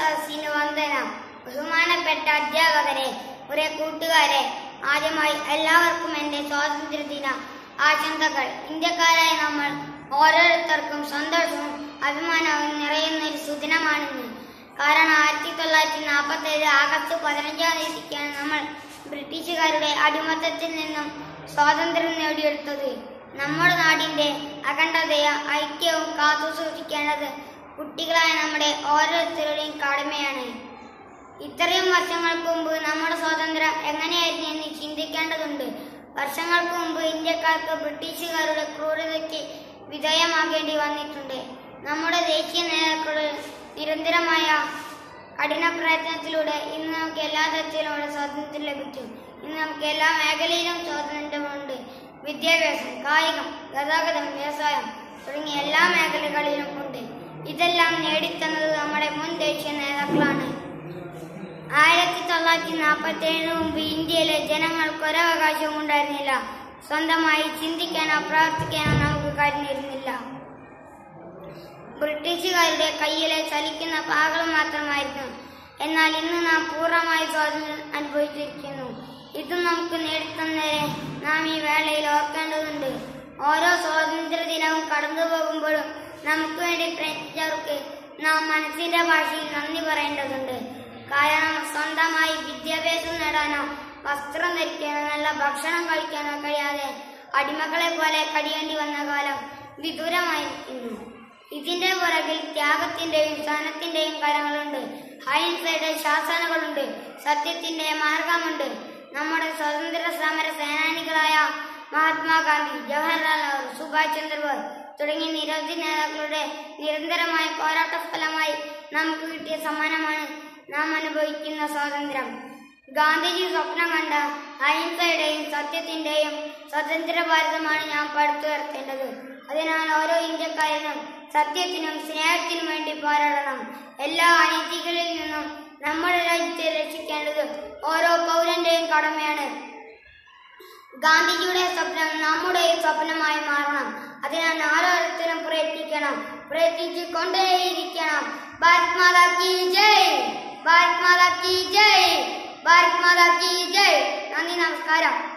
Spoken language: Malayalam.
സദസ്സിന് വന്ദനം ബഹുമാനപ്പെട്ട അധ്യാപകരെ കുറെ കൂട്ടുകാരെ ആദ്യമായി എല്ലാവർക്കും എന്റെ സ്വാതന്ത്ര്യദിന ആശംസകൾ ഇന്ത്യക്കാരായ നമ്മൾ ഓരോരുത്തർക്കും സന്തോഷവും അഭിമാനവും നിറയുന്ന ഒരു സുദിനമാണിന്ന് കാരണം ആയിരത്തി തൊള്ളായിരത്തി നാൽപ്പത്തി ഏഴ് ആഗസ്റ്റ് പതിനഞ്ചാം തീയതിക്കാണ് നമ്മൾ ബ്രിട്ടീഷുകാരുടെ അടിമത്തത്തിൽ നിന്നും സ്വാതന്ത്ര്യം നേടിയെടുത്തത് നമ്മുടെ നാടിന്റെ അഖണ്ഡതയും ഐക്യവും കാത്തു സൂക്ഷിക്കേണ്ടത് കുട്ടികളായ നമ്മുടെ ഓരോരുത്തരുടെയും കടമയാണ് ഇത്രയും വർഷങ്ങൾക്ക് മുമ്പ് നമ്മുടെ സ്വാതന്ത്ര്യം എങ്ങനെയായിരുന്നു എന്ന് ചിന്തിക്കേണ്ടതുണ്ട് വർഷങ്ങൾക്ക് മുമ്പ് ഇന്ത്യക്കാർക്ക് ബ്രിട്ടീഷുകാരുടെ ക്രൂരതയ്ക്ക് വിധേയമാകേണ്ടി വന്നിട്ടുണ്ട് നമ്മുടെ ദേശീയ നേതാക്കളുടെ നിരന്തരമായ കഠിന പ്രയത്നത്തിലൂടെ ഇന്ന് നമുക്ക് എല്ലാ തരത്തിലുമുള്ള സ്വാതന്ത്ര്യം ലഭിച്ചു ഇന്ന് നമുക്ക് എല്ലാ മേഖലയിലും സ്വാതന്ത്ര്യമുണ്ട് വിദ്യാഭ്യാസം കായികം ഗതാഗതം വ്യവസായം തുടങ്ങിയ എല്ലാ മേഖലകളിലും ഉണ്ട് ഇതെല്ലാം നേടിത്തന്നത് നമ്മുടെ മുൻ ദേശീയ നേതാക്കളാണ് ആയിരത്തി തൊള്ളായിരത്തി നാൽപ്പത്തി ഏഴിന് മുമ്പ് ഇന്ത്യയിലെ ജനങ്ങൾക്ക് ഒരവകാശവും ഉണ്ടായിരുന്നില്ല സ്വന്തമായി ചിന്തിക്കാനോ പ്രവർത്തിക്കാനോ നമുക്ക് കഴിഞ്ഞിരുന്നില്ല ബ്രിട്ടീഷുകാരുടെ കയ്യിലെ ചലിക്കുന്ന പാകൾ മാത്രമായിരുന്നു എന്നാൽ ഇന്ന് നാം പൂർണ്ണമായി സ്വാതന്ത്ര്യം അനുഭവിച്ചിരിക്കുന്നു ഇത് നമുക്ക് നേടിത്തന്നവരെ നാം ഈ വേളയിൽ ഓർക്കേണ്ടതുണ്ട് ഓരോ സ്വാതന്ത്ര്യ ദിനവും കടന്നു പോകുമ്പോഴും നമുക്ക് വേണ്ടി പ്രയത്നിച്ചവർക്ക് നാം മനസ്സിന്റെ ഭാഷയിൽ നന്ദി പറയേണ്ടതുണ്ട് കാരണം സ്വന്തമായി വിദ്യാഭ്യാസം നേടാനോ വസ്ത്രം ധരിക്കാനോ നല്ല ഭക്ഷണം കഴിക്കാനോ കഴിയാതെ അടിമകളെ പോലെ കഴിയേണ്ടി വന്ന കാലം വിദൂരമായിരിക്കുന്നു ഇതിന്റെ പുറകിൽ ത്യാഗത്തിന്റെയും സഹനത്തിന്റെയും കരങ്ങളുണ്ട് അഹിംസയുടെ ശാസനകളുണ്ട് സത്യത്തിന്റെ മാർഗമുണ്ട് നമ്മുടെ സ്വതന്ത്ര സമര സേനാനികളായ മഹാത്മാഗാന്ധി ജവഹർലാൽ നെഹ്റു സുഭാഷ് ചന്ദ്രബോസ് തുടങ്ങിയ നിരവധി നേതാക്കളുടെ നിരന്തരമായ പോരാട്ട ഫലമായി നമുക്ക് കിട്ടിയ സമ്മാനമാണ് നാം അനുഭവിക്കുന്ന സ്വാതന്ത്ര്യം ഗാന്ധിജി സ്വപ്നം കണ്ട അഹിംസയുടെയും സത്യത്തിന്റെയും സ്വതന്ത്ര ഭാരതമാണ് ഞാൻ പടുത്തുയർത്തേണ്ടത് അതിനാൽ ഓരോ ഇന്ത്യക്കാരനും സത്യത്തിനും സ്നേഹത്തിനും വേണ്ടി പോരാടണം എല്ലാ അനീതികളിൽ നിന്നും നമ്മുടെ രാജ്യത്തെ രക്ഷിക്കേണ്ടത് ഓരോ പൗരന്റെയും കടമയാണ് ഗാന്ധിജിയുടെ സ്വപ്നം നമ്മുടെ സ്വപ്നമായി മാറണം അതിനാൽ ഓരോരുത്തരും പ്രയത്നിക്കണം പ്രയത്നിച്ചു കൊണ്ടേയിരിക്കണം ഭാരത് മാതാ കി ജയ് ഭാരത് മാതാ കി ജയ് ഭാരത് മാതാ കി ജയ് നന്ദി നമസ്കാരം